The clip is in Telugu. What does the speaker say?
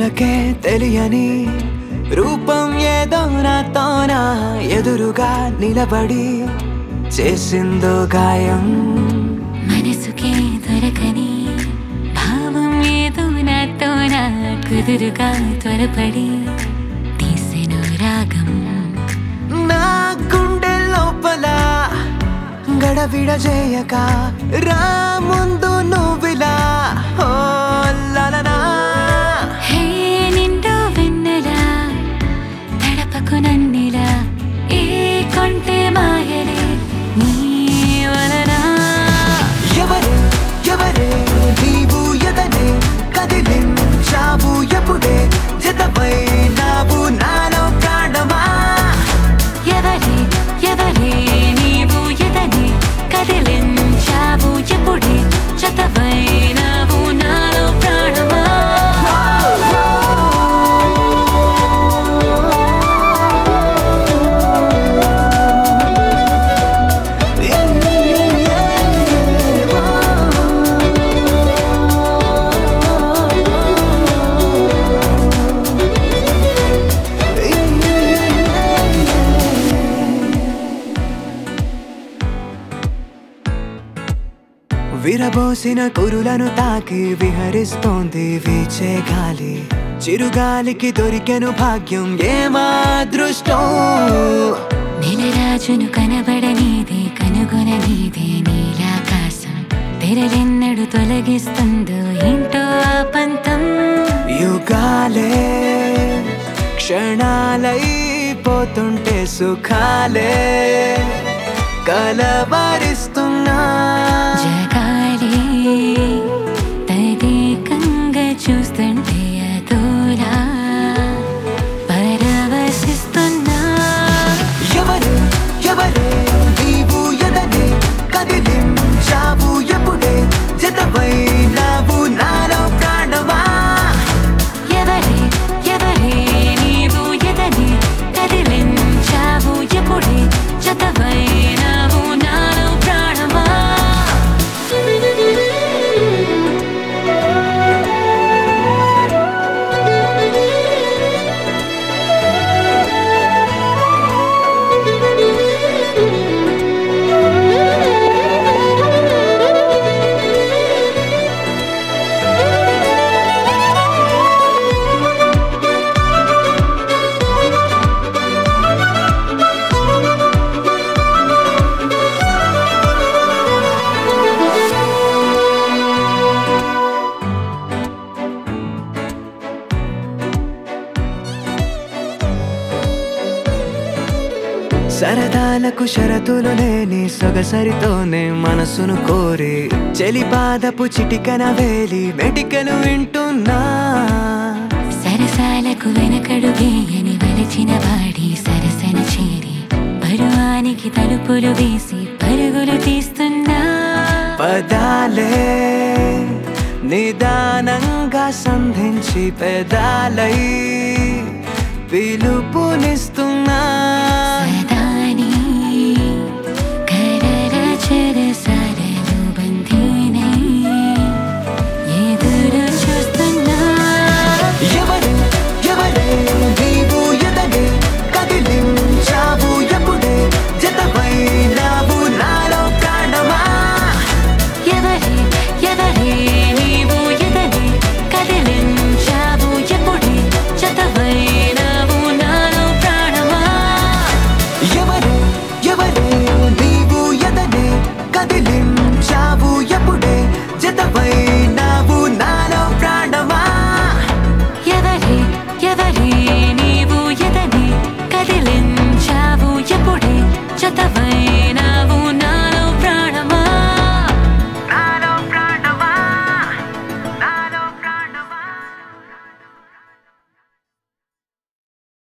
కనులకే తెలియని రూపం ఏదో నాతోనా ఎదురుగా నిలబడి చేసిందో గాయం మనసుకే దొరకని భావం ఏదో నాతో నా కుదురుగా త్వరపడి తీసెను రాగం నా గుండె లోపల గడబిడ చేయక రా ముందు నువ్విలా ఓ లలనా హే నిండు వెన్నెలా తడపకు నన్నిలా ఏ కొంటే మాయలే నీ వలన ఎవరే ఎవరే నీవు ఎదనే కదిలించావు ఎప్పుడే జతపై నావు నాలో ప్రాణమా ఎవరే ఎవరే నీవు ఎదని కదిలించావు ఎప్పుడే చతవైనావు నాలో ప్రాణమా విరబోసిన కురులను తాకి విహరిస్తోంది వీచే గాలి చిరుగాలికి దొరికెను భాగ్యం ఏమా దృష్టం నెలరాజును కనబడనీదే కనుగొననీదే నీలాకాశం తెరలెన్నడు తొలగిస్తుందో ఏంటో ఆ పంతం యుగాలే క్షణాలైపోతుంటే సుఖాలే కలవరిస్తున్నా జగాలే తదేకంగా చూస్తుంటే అదోలా పరవశిస్తున్నా ఎవరే ఎవరే నీవు ఎదనే కదిలించావు ఎప్పుడే జతపై నావు నాలో ప్రాణమా ఎవరే ఎవరే నీవు ఎదని కదిలించావు ఎప్పుడే చతవైనావు నాలో ప్రాణమా సరదాలకు షరతులు లేని సొగసరితోనే మనసును కోరి చెలిపాదపు చిటికన వేలి మెటికలు వింటున్నా సరసాలకు వెనకడు వేయని వలచిన వాడి సరసన చేరి పరువానికి తలుపులు వేసి పరుగులు తీస్తున్నా పదాలే నిదానంగా సంధించి పెదాలై పిలుపునిస్తున్నా